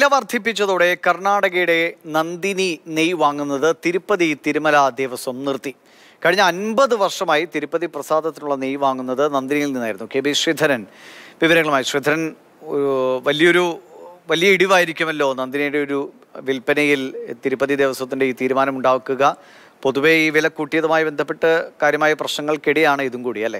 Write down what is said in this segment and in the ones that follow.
വർദ്ധിപ്പിച്ചതോടെ കർണാടകയുടെ നന്ദിനി നെയ് വാങ്ങുന്നത് തിരുപ്പതി തിരുമല ദേവസ്വം നിർത്തി കഴിഞ്ഞ അൻപത് വർഷമായി തിരുപ്പതി പ്രസാദത്തിനുള്ള നെയ് വാങ്ങുന്നത് നന്ദിനിയിൽ നിന്നായിരുന്നു കെ ബി ശ്രീധരൻ വിവരങ്ങളുമായി ശ്രീധരൻ ഒരു വലിയൊരു വലിയ ഇടിവായിരിക്കുമല്ലോ നന്ദിനിയുടെ ഒരു വിൽപ്പനയിൽ തിരുപ്പതി ദേവസ്വത്തിൻ്റെ ഈ തീരുമാനം ഉണ്ടാക്കുക പൊതുവേ ഈ വില കൂട്ടിയതുമായി ബന്ധപ്പെട്ട് കാര്യമായ പ്രശ്നങ്ങൾക്കിടെയാണ് ഇതും കൂടി അല്ലേ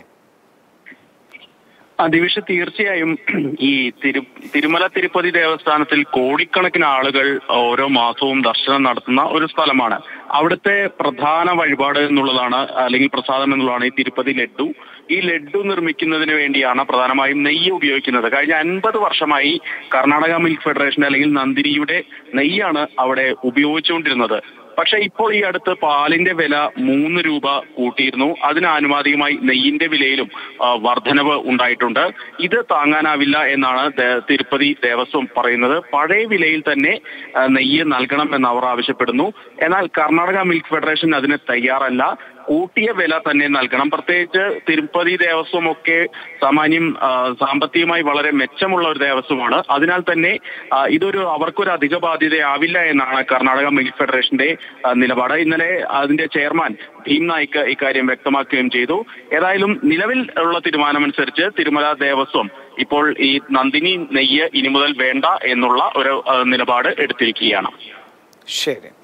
ആ ദിവിഷ തീർച്ചയായും ഈ തിരു തിരുമല തിരുപ്പതി ദേവസ്ഥാനത്തിൽ കോടിക്കണക്കിന് ആളുകൾ ഓരോ മാസവും ദർശനം നടത്തുന്ന ഒരു സ്ഥലമാണ് അവിടുത്തെ പ്രധാന വഴിപാട് എന്നുള്ളതാണ് അല്ലെങ്കിൽ പ്രസാദം എന്നുള്ളതാണ് ഈ തിരുപ്പതി ലഡ്ഡു ഈ ലഡ്ഡു നിർമ്മിക്കുന്നതിന് വേണ്ടിയാണ് പ്രധാനമായും നെയ്യ് ഉപയോഗിക്കുന്നത് കഴിഞ്ഞ അൻപത് വർഷമായി കർണാടക മിൽക്ക് ഫെഡറേഷൻ അല്ലെങ്കിൽ നന്ദിനിയുടെ നെയ്യാണ് അവിടെ ഉപയോഗിച്ചുകൊണ്ടിരുന്നത് പക്ഷെ ഇപ്പോൾ ഈ അടുത്ത് പാലിന്റെ വില മൂന്ന് രൂപ കൂട്ടിയിരുന്നു അതിന് ആനുപാതികമായി നെയ്യിന്റെ വിലയിലും ആ, വർധനവ് ഉണ്ടായിട്ടുണ്ട് ഇത് താങ്ങാനാവില്ല എന്നാണ് ദേ- തിരുപ്പതി ദേവസ്വം പറയുന്നത് പഴയ വിലയിൽ തന്നെ ആ, നെയ്യ് നൽകണം എന്ന് അവർ ആവശ്യപ്പെടുന്നു എന്നാൽ കർണാടക മിൽക്ക് ഫെഡറേഷൻ അതിന് തയ്യാറല്ല കൂട്ടിയ വില തന്നെ നൽകണം പ്രത്യേകിച്ച് തിരുപ്പതി ദേവസ്വം ഒക്കെ സാമാന്യം ആ, സാമ്പത്തികമായി വളരെ മെച്ചമുള്ള ഒരു ദേവസ്വമാണ് അതിനാൽ തന്നെ ആ, ഇതൊരു അവർക്കൊരു അധിക ബാധ്യതയാവില്ല എന്നാണ് കർണാടക മിൽക്ക് ഫെഡറേഷന്റെ ആ, നിലപാട് ഇന്നലെ അതിന്റെ ചെയർമാൻ ഭീം നായിക്ക് ഇക്കാര്യം വ്യക്തമാക്കുകയും ചെയ്തു ഏതായാലും നിലവിൽ ഉള്ള തീരുമാനമനുസരിച്ച് തിരുമല ദേവസ്വം ഇപ്പോൾ ഈ നന്ദിനി നെയ്യ് ഇനി മുതൽ വേണ്ട എന്നുള്ള ഒരു ആ, നിലപാട് എടുത്തിരിക്കുകയാണ് ശരി